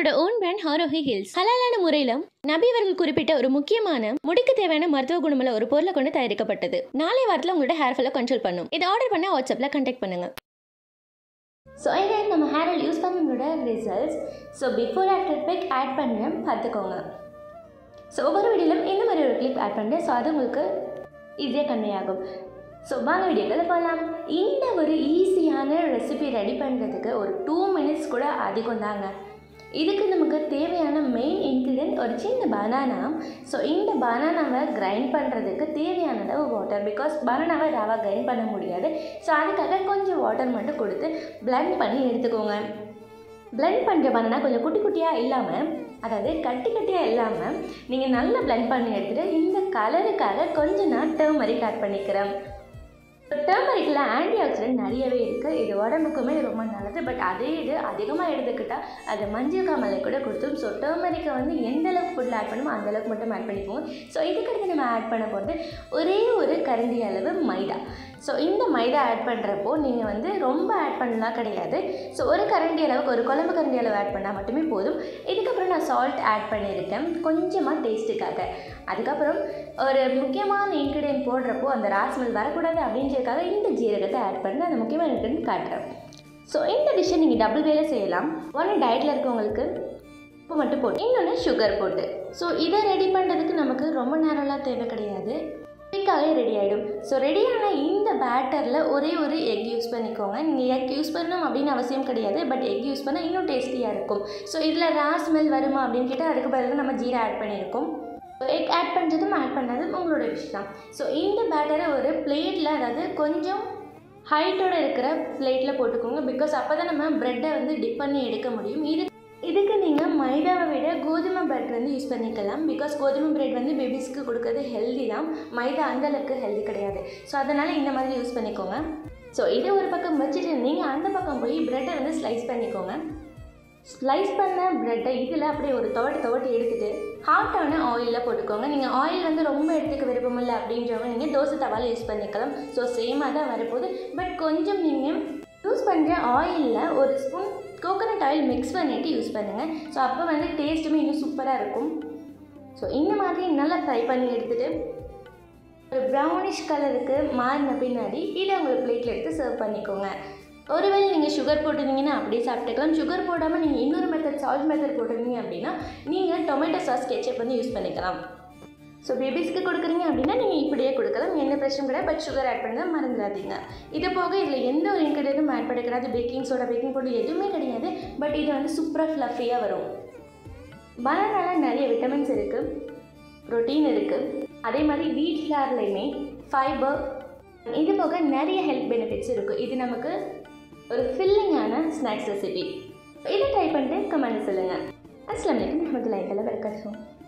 நம்மளோட own brand ஹாரோஹி hills ஹலாலான முறையிலும் நபி அவர்கள் குறிப்பிட்ட ஒரு முக்கியமான முடிக்கு தேவையான மருத்துவ குணமுள்ள ஒரு பொருளை கொண்டு தயாரிக்கப்பட்டது நாளை வாரத்தில் உங்களோட ஹேர் ஃபாலை கண்ட்ரோல் பண்ணும் இதை ஆர்டர் பண்ண வாட்ஸ்அப்பில் கான்டாக்ட் பண்ணுங்க ஸோ இதை நம்ம ஹேர் ஆயில் யூஸ் பண்ணோட results so before after pic add பண்ண பார்த்துக்கோங்க ஸோ ஒவ்வொரு வீடியோலும் இந்த மாதிரி ஒரு கிளிப் ஆட் பண்ணுறேன் ஸோ அது உங்களுக்கு ஈஸியாக கன்வே ஆகும் ஸோ வாங்க வீடியோக்களை போகலாம் இந்த ஒரு ஈஸியான ரெசிபி ரெடி பண்ணுறதுக்கு ஒரு டூ மினிட்ஸ் கூட அதிகம் தாங்க இதுக்கு நமக்கு தேவையான மெயின் இன்க்ரீடியன்ட் ஒரு சின்ன பனானா ஸோ இந்த பனானாவை கிரைண்ட் பண்ணுறதுக்கு தேவையான அளவு வாட்டர் பிகாஸ் பனானாவை ரவா கிரைண்ட் பண்ண முடியாது ஸோ அதுக்காக கொஞ்சம் வாட்டர் மட்டும் கொடுத்து blend பண்ணி எடுத்துக்கோங்க blend பண்ணுற பனானா கொஞ்சம் குட்டி குட்டியாக இல்லாமல் அதாவது கட்டி கட்டியாக இல்லாமல் நீங்கள் நல்லா blend பண்ணி எடுத்துகிட்டு இந்த கலருக்காக கொஞ்சம் நான் டர்மரிக் ஆட் பண்ணிக்கிறேன் டர்மரிக்கில் ஆன்டி ஆக்சிடென்ட் நிறையவே இருக்குது இது உடம்புக்குமே ரொம்ப நல்லது பட் அதே இது அதிகமாக எடுத்துக்கிட்டால் அது மஞ்சள் காமலை கூட கொடுத்துரும் ஸோ டர்மரிக்கை வந்து எந்த அளவுக்கு ஃபுட்டில் ஆட் பண்ணுமோ அந்த அளவுக்கு மட்டும் ஆட் பண்ணிப்போம் ஸோ இதுக்கடுத்து நம்ம ஆட் பண்ண போகிறது ஒரே ஒரு கரண்டி அளவு மைதா ஸோ இந்த மைதா ஆட் பண்ணுறப்போ நீங்கள் வந்து ரொம்ப ஆட் பண்ணலாம் கிடையாது ஸோ ஒரு கரண்டி அளவுக்கு ஒரு குழம்பு கரண்டி அளவு ஆட் பண்ணால் மட்டுமே போதும் இதுக்கப்புறம் நான் சால்ட் ஆட் பண்ணியிருக்கேன் கொஞ்சமாக டேஸ்ட்டுக்காக அதுக்கப்புறம் ஒரு முக்கியமான இன்க்ரீடியன்ட் போடுறப்போ அந்த ராஸ்மெல் வரக்கூடாது அப்படின்றதுக்காக இந்த ஜீரகத்தை ஆட் பண்ணி அந்த முக்கியமான இன்க்ரீடியன்ட் காட்டுறேன் ஸோ இந்த டிஷ்ஷை நீங்கள் டபுள் வேலை செய்யலாம் ஒன்று டயட்டில் இருக்கவங்களுக்கு உப்பு மட்டும் போட்டு இன்னொன்று சுகர் போட்டு ஸோ இதை ரெடி பண்ணுறதுக்கு நமக்கு ரொம்ப நேரம்லாம் தேவை கிடையாது குயிக்காகவே ரெடி ஆகிடும் ஸோ ரெடியான இந்த பேட்டரில் ஒரே ஒரு எக் யூஸ் பண்ணிக்கோங்க நீங்கள் எக் யூஸ் பண்ணணும் அப்படின்னு அவசியம் கிடையாது பட் எக் யூஸ் பண்ணால் இன்னும் டேஸ்டியாக இருக்கும் ஸோ இதில் ரா ஸ்மெல் வருமா அப்படின்னு கேட்டால் அதுக்கு பதிலாக நம்ம ஜீரா ஆட் பண்ணியிருக்கோம் எக் ஆட் பண்ணுறதும் ஆட் பண்ணாதும் உங்களோட விஷயம் தான் ஸோ இந்த பேட்டரை ஒரு பிளேட்டில் அதாவது கொஞ்சம் ஹைட்டோட இருக்கிற பிளேட்டில் போட்டுக்கோங்க பிகாஸ் அப்போ தான் நம்ம ப்ரெட்டை வந்து டிப் பண்ணி எடுக்க முடியும் இது இதுக்கு நீங்கள் மைதாவை விட கோதுமை பிரெட் வந்து யூஸ் பண்ணிக்கலாம் பிகாஸ் கோதுமை பிரெட் வந்து பேபிஸ்க்கு கொடுக்கறது ஹெல்தி தான் மைதா அந்த அளவுக்கு ஹெல்தி கிடையாது ஸோ அதனால் இந்த மாதிரி யூஸ் பண்ணிக்கோங்க ஸோ இதை ஒரு பக்கம் வச்சுட்டு நீங்கள் அந்த பக்கம் போய் ப்ரெட்டை வந்து ஸ்லைஸ் பண்ணிக்கோங்க ஸ்லைஸ் பண்ண ப்ரெட்டை இதில் அப்படியே ஒரு துவட்டு துவட்டி எடுத்துகிட்டு ஹாட்டான ஆயிலில் போட்டுக்கோங்க நீங்கள் ஆயில் வந்து ரொம்ப எடுத்துக்க விருப்பமில்லை அப்படின்றவங்க நீங்கள் தோசை தவால யூஸ் பண்ணிக்கலாம் ஸோ சேமாக தான் வரப்போகுது பட் கொஞ்சம் நீங்கள் யூஸ் பண்ணுற ஆயிலில் ஒரு ஸ்பூன் கோகோனட் ஆயில் மிக்ஸ் பண்ணிவிட்டு யூஸ் பண்ணுங்கள் ஸோ அப்போ வந்து டேஸ்ட்டுமே இன்னும் சூப்பராக இருக்கும் ஸோ இந்த மாதிரி நல்லா ஃப்ரை பண்ணி எடுத்துகிட்டு ஒரு ப்ரௌனிஷ் கலருக்கு மாறின பின்னாடி இதை உங்கள் பிளேட்டில் எடுத்து சர்வ் பண்ணிக்கோங்க ஒருவேளை நீங்கள் சுகர் போட்டிருந்தீங்கன்னா அப்படியே சாப்பிட்டுக்கலாம் சுகர் போடாமல் நீங்கள் இன்னொரு மெத்தட் சால்ட் மெத்தட் போட்டிருந்தீங்க அப்படின்னா நீங்கள் டொமேட்டோ சாஸ் கெச்சப் வந்து யூஸ் பண்ணிக்கலாம் ஸோ பேபிஸ்க்கு கொடுக்குறீங்க அப்படின்னா நீங்கள் இப்படியே கொடுக்கலாம் எந்த பிரச்சனையும் கிடையாது பட் சுகர் ஆட் பண்ண மறந்துடாதீங்க இது போக இதில் எந்த ஒரு இன்க்ரீடியன்ட்டும் ஆட் பண்ண கிடையாது பேக்கிங் சோடா பேக்கிங் பவுடர் எதுவுமே கிடையாது பட் இது வந்து சூப்பராக ஃப்ளஃபியாக வரும் பனானால நிறைய விட்டமின்ஸ் இருக்குது ப்ரோட்டீன் இருக்குது அதே மாதிரி வீட் ஃப்ளார்லேயுமே ஃபைபர் இது போக நிறைய ஹெல்த் பெனிஃபிட்ஸ் இருக்குது இது நமக்கு ஒரு ஃபில்லிங்கான ஸ்நாக்ஸ் ரெசிபி இதை ட்ரை பண்ணிட்டு கமெண்ட் சொல்லுங்கள் அஸ்லாம் வலைக்கம் ரஹமத்துல்லாஹி தஆலா வரகாத்துஹு